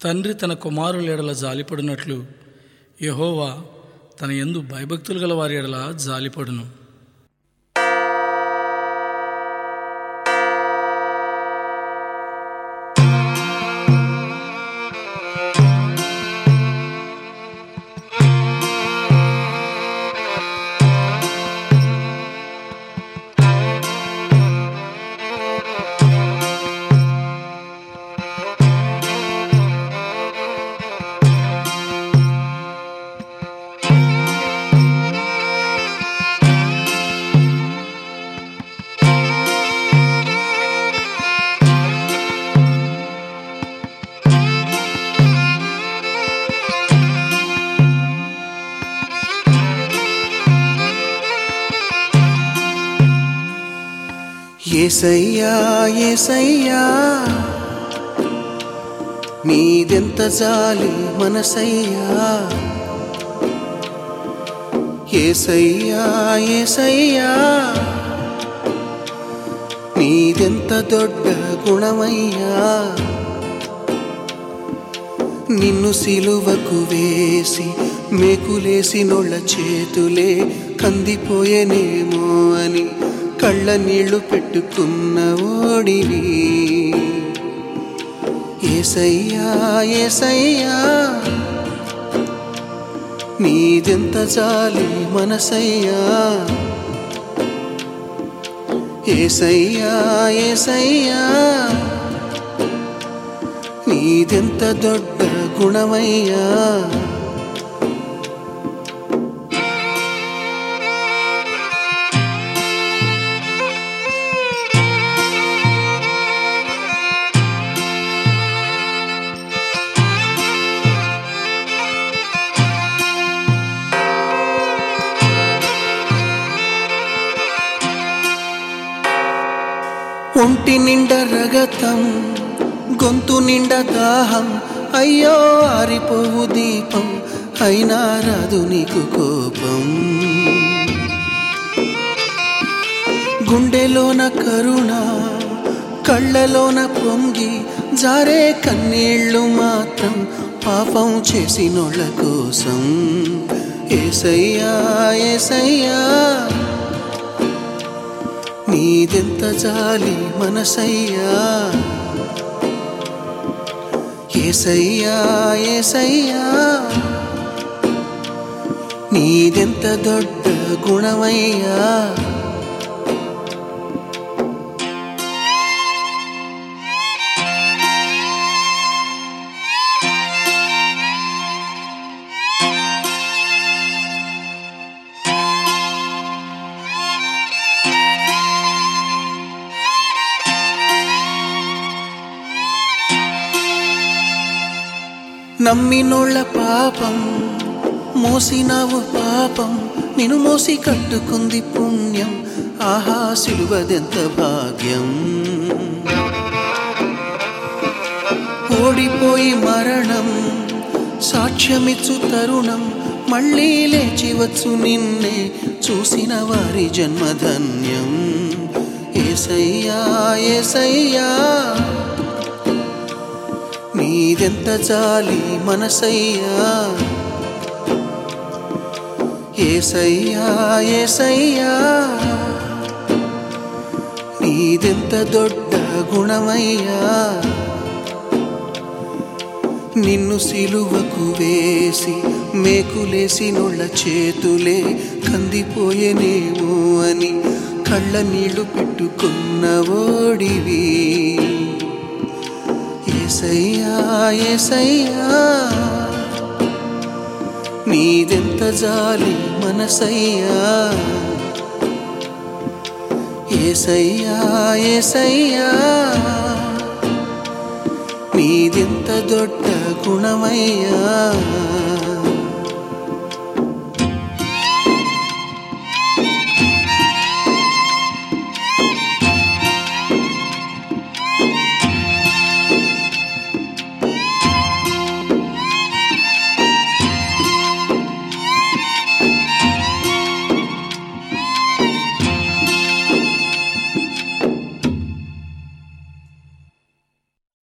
తండ్రి తన కుమారుల ఎడల జాలిపడినట్లు యెహోవా తన యందు భయభక్తులు గల వారి ఎడల జాలిపడును ఏసయ్యా ఏసయ్యా నీదెంత జాలి మనసయ్యా ఏసయ్యా ఏసయ్యా నీదెంత దొడ్డ గుణమయ్యా నిన్ను సిలువకు వేసి మేకులేసి నొళ్ళ చేతులే కందిపోయేనేమో అని కళ్ళ నీళ్లు పెట్టుకున్న ఓడివి ఏసయ్యా ఏసయ్యా నీదెంత జాలి మనసయ్యా ఏసయ్యా ఏసయ్యా నీదెంత దొడ్డ గుణమయ్యా ఒంటి నిండా రగతం గొంతు నిండా దాహం అయ్యో ఆరిపోవు దీపం అయినా రాదు నీకు కోపం గుండెలోన కరుణ కళ్ళలోన పొంగి జారే కన్నీళ్ళు మాత్రం పాపం చేసినోళ్ళ కోసం ఏసయ్యా ఏసయ్యా నీదెంత జాలి మనసయ్యా ఏసయ్యా ఏసయ్యా నీదెంత దొడ్డ గుణమయ్యా నమ్మినోళ్ళ పాపం మోసినావు పాపం నిన్ను మోసి కట్టుకుంది పుణ్యం ఆహా సిలువదెంత భాగ్యం ఓడిపోయి మరణం సాక్ష్యమిచ్చు తరుణం మళ్ళీ లేచివచ్చు నిన్నే చూసిన వారి జన్మధన్యం ఏసయ్యా ఏసయ్యా నీదెంత జాలి మనసయ్యా ఏసయ్యా ఏసయ్యా నీదెంత దొడ్డ గుణమయ్యా నిన్ను సిలువకు వేసి మేకులేసి నొళ్ళ చేతులే కందిపోయేనేమో అని కళ్ళ నీళ్లు పెట్టుకున్న ఓడివి ఏసయ్యా ఏసయ్యా నీదెంత జాలి మనసయ్యా ఏసయ్యా ఏసయ్యా నీదెంత దొడ్డ గుణమయ్యా